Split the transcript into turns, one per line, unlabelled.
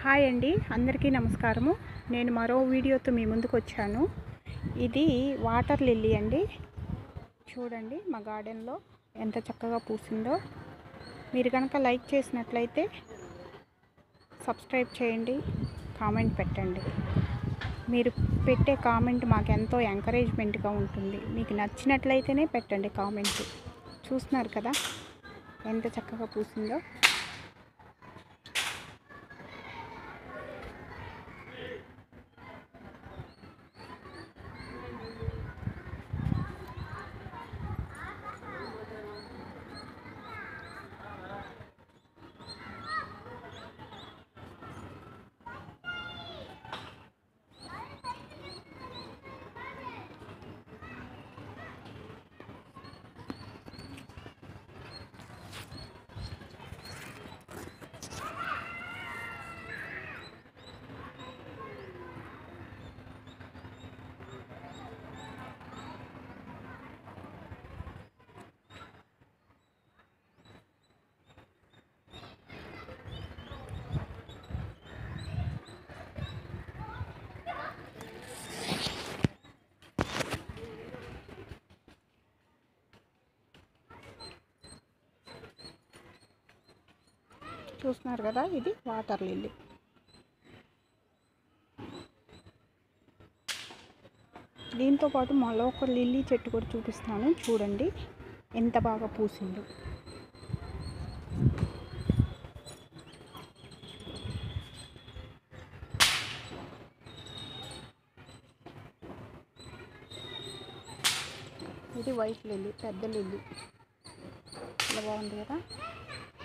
hi అండి అందరికీ నమస్కారము నేను మరో వీడియోతో మీ ముందుకు వచ్చాను ఇది వాటర్ లిల్లీ అండి చూడండి మా గార్డెన్లో ఎంత చక్కగా పూసిందో మీరు కనుక లైక్ చేసినట్లయితే సబ్స్క్రైబ్ చేయండి కామెంట్ పెట్టండి మీరు పెట్టే కామెంట్ మాకు ఎంతో ఎంకరేజ్మెంట్గా ఉంటుంది మీకు నచ్చినట్లయితేనే పెట్టండి కామెంట్ చూస్తున్నారు కదా ఎంత చక్కగా పూసిందో చూస్తున్నారు కదా ఇది వాటర్ లిల్లీ దీంతో పాటు మళ్ళీ ఒక లిల్లీ చెట్టు కూడా చూపిస్తాను చూడండి ఎంత బాగా పూసిందో ఇది వైట్ లిల్లీ పెద్ద లిల్లీ ఇలా బాగుంది కదా